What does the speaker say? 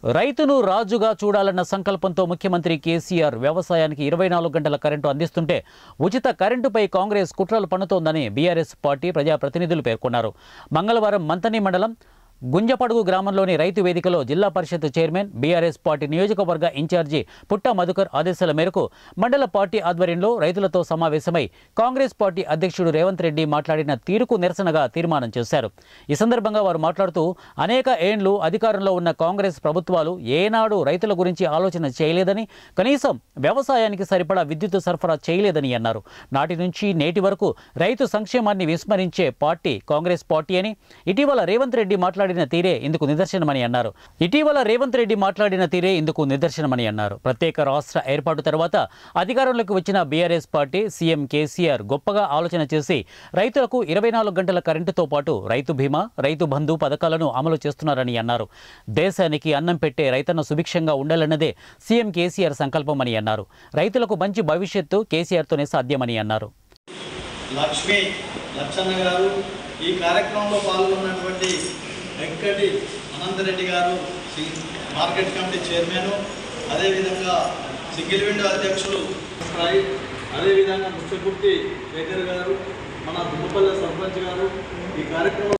రైతును రాజుగా చూడాలన్న సంకల్పంతో ముఖ్యమంత్రి కేసీఆర్ వ్యవసాయానికి ఇరవై నాలుగు గంటల కరెంటు అందిస్తుంటే ఉచిత కరెంటుపై కాంగ్రెస్ కుట్రలు పన్నుతోందని బీఆర్ఎస్ పార్టీ ప్రజాప్రతినిధులు పేర్కొన్నారు మంగళవారం మంతని మండలం గుంజపడుగు గ్రామంలోని రైతు వేదికలో zilla parishad chairman BRS party నియోజకవర్గ ఇన్ఛార్జి పుట్ట మధుకర్ ఆదేశాల మేరకు మండల పార్టీ ఆధ్వర్యంలో రైతులతో సమావేశమై కాంగ్రెస్ పార్టీ అధ్యక్షుడు రేవంత్ రెడ్డి మాట్లాడిన తీరుకు నిరసనగా తీర్మానం చేశారు ఈ సందర్భంగా వారు మాట్లాడుతూ అనేక ఏండ్లు అధికారంలో ఉన్న కాంగ్రెస్ ప్రభుత్వాలు ఏనాడు రైతుల గురించి ఆలోచన చేయలేదని కనీసం వ్యవసాయానికి సరిపడా విద్యుత్ సరఫరా చేయలేదని అన్నారు నాటి నుంచి నేటి వరకు రైతు సంక్షేమాన్ని విస్మరించే పార్టీ కాంగ్రెస్ పార్టీ అని ఇటీవల రేవంత్ రెడ్డి మాట్లాడిన తీరే ఇందుకు నిదర్శనమని అన్నారు ఇటీవల రేవంత్ రెడ్డి మాట్లాడిన తీరే ఇందుకు నిదర్శనమని అన్నారు ప్రత్యేక రాష్ట్ర ఏర్పాటు తర్వాత అధికారంలోకి వచ్చిన బీఆర్ఎస్ పార్టీ సీఎం కేసీఆర్ గొప్పగా ఆలోచన చేసి రైతులకు ఇరవై నాలుగు గంటల కరెంటుతో పాటు రైతు బీమా రైతు బంధు పథకాలను అమలు చేస్తున్నారని అన్నారు దేశానికి అన్నం పెట్టే రైతన్న సుభిక్షంగా ఉండాలన్నదే సీఎం కేసీఆర్ సంకల్పమని అన్నారు రైతులకు మంచి భవిష్యత్తు కేసీఆర్తోనే సాధ్యమని అన్నారు లక్ష్మి లచ్చన్న గారు ఈ కార్యక్రమంలో పాల్గొన్నటువంటి వెంకటి అనంతరెడ్డి గారు సి- మార్కెట్ కమిటీ చైర్మన్ అదేవిధంగా సింగిల్ విండో అధ్యక్షులు సాయి అదేవిధంగా ముచ్చకుర్తి శేఖర్ గారు మన దుమ్మపల్లె సర్పంచ్ గారు ఈ కార్యక్రమం